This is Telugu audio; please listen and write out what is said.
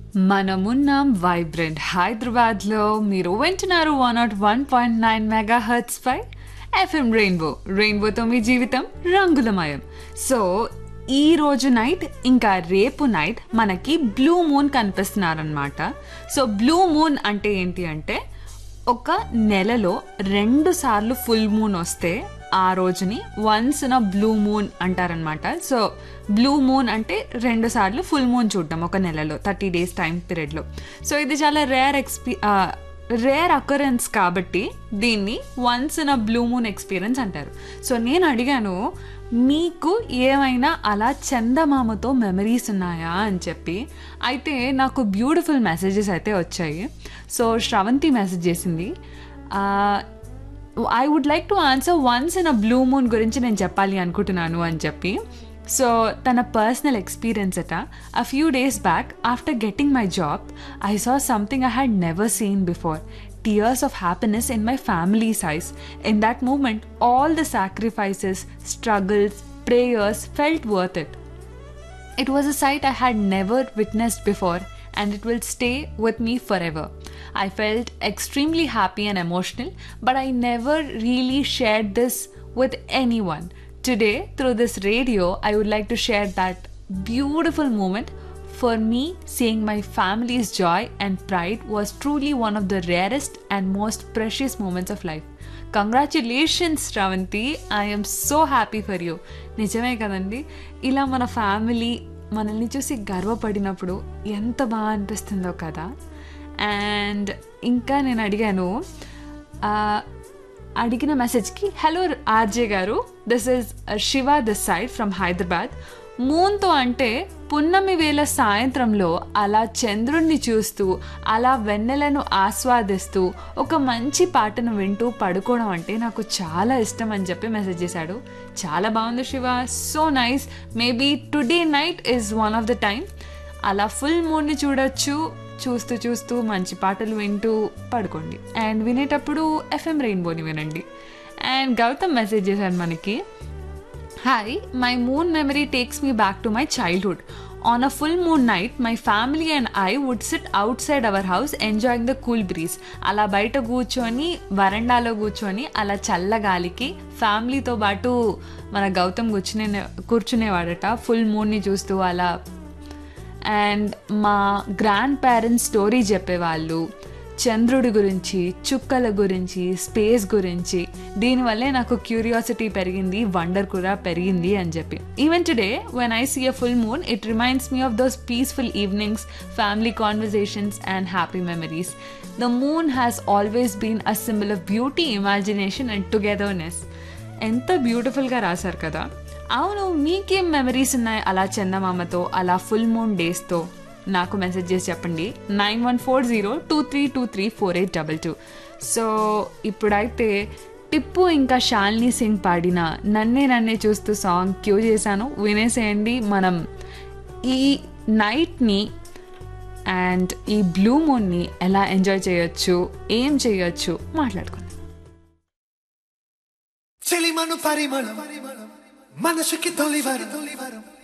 మనమున్నాం వైబ్రెంట్ హైదరాబాద్లో మీరు వింటున్నారు one naught one point nine mega hertz పై ఎఫ్ఎం రెయిన్బో రెయిన్బోతో మీ జీవితం రంగులమయం సో ఈ రోజు నైట్ ఇంకా రేపు నైట్ మనకి బ్లూ మూన్ కనిపిస్తున్నారనమాట సో బ్లూ మూన్ అంటే ఏంటి అంటే ఒక నెలలో రెండు సార్లు ఫుల్ మూన్ వస్తే ఆ రోజుని వన్స్ ఇన్ బ్లూ మూన్ అంటారనమాట సో బ్లూ మూన్ అంటే రెండు సార్లు ఫుల్ మూన్ చూడటం ఒక నెలలో థర్టీ డేస్ టైం పీరియడ్లో సో ఇది చాలా రేర్ ఎక్స్పీ రేర్ అకరెన్స్ కాబట్టి దీన్ని once in a blue moon experience అంటారు సో నేను అడిగాను మీకు ఏమైనా అలా చందమామతో మెమరీస్ ఉన్నాయా అని చెప్పి అయితే నాకు బ్యూటిఫుల్ మెసేజెస్ అయితే వచ్చాయి సో శ్రవంతి మెసేజ్ చేసింది I would like to answer once in a blue moon గురించి నేను చెప్పాలి అనుకుంటున్నాను అని చెప్పి సో తన పర్సనల్ ఎక్స్పీరియన్స్ అట a few days back after getting my job I saw something I had never seen before tears of happiness in my family's eyes. In that moment, all the sacrifices, struggles, prayers felt worth it. It was a sight I had never witnessed before, and it will stay with me forever. I felt extremely happy and emotional, but I never really shared this with anyone. Today, through this radio, I would like to share that beautiful moment. For me, seeing my family's joy and pride was truly one of the rarest and most precious moments of life. Congratulations Sravanthi I'm so happy for you నిజమే కదండి ఇలా మన ఫ్యామిలీ మనల్ని చూసి గర్వపడినప్పుడు ఎంత బాగా అనిపిస్తుందో కదా అండ్ ఇంకా నేను అడిగాను ఆ, అడిగిన మెసేజ్కి hello RJ garu this is Shiva this side from Hyderabad మూన్తో అంటే పున్నమి వేళ సాయంత్రంలో అలా చంద్రుణ్ణి చూస్తూ అలా వెన్నెలను ఆస్వాదిస్తూ ఒక మంచి పాటను వింటూ పడుకోవడం అంటే నాకు చాలా ఇష్టం అని చెప్పి మెసేజ్ చేశాడు చాలా బాగుంది Shiva so nice maybe today night is one of the time అలా ఫుల్ మూడ్ని చూడొచ్చు చూస్తూ చూస్తూ మంచి పాటలు వింటూ పడుకోండి అండ్ వినేటప్పుడు ఎఫ్ఎం రెయిన్బోని వినండి అండ్ గౌతమ్ మెసేజ్ చేశారు మనకి hi my moon memory takes me back to my childhood on a full moon night my family and I would sit outside our house enjoying the cool breeze అలా బయట కూర్చొని వరండాలో కూర్చొని అలా చల్లగాలికి ఫ్యామిలీతో పాటు మన గౌతమ్ కూర్చునే కూర్చునేవాడట ఫుల్ మూన్ని చూస్తూ అలా అండ్ మా గ్రాండ్ పేరెంట్స్ స్టోరీ చెప్పేవాళ్ళు చంద్రుడి గురించి చుక్కల గురించి స్పేస్ గురించి దీనివల్లే నాకు క్యూరియాసిటీ పెరిగింది వండర్ కూడా పెరిగింది అని చెప్పి even today when I see a full moon it reminds me of those peaceful evenings family conversations and happy memories the moon has always been a symbol of beauty imagination and togetherness ఎంత బ్యూటిఫుల్గా రాశారు కదా అవును మీకేం మెమరీస్ ఉన్నాయి అలా చందమామతో అలా ఫుల్ మూన్ డేస్తో నాకు మెసేజ్ చేసి చెప్పండి nine one four zero two three two three four eight double two so ఇప్పుడైతే టిప్పు ఇంకా శాలిని సింగ్ పాడిన నన్నే నన్నే చూస్తూ సాంగ్ క్యూ చేశాను వినేసేయండి మనం ఈ నైట్ని అండ్ ఈ బ్లూ మూన్ని ఎలా ఎంజాయ్ చేయొచ్చు ఏం చేయొచ్చు మాట్లాడుకుందాం చెలిమను పరిమళం మనసుకి తొలివరం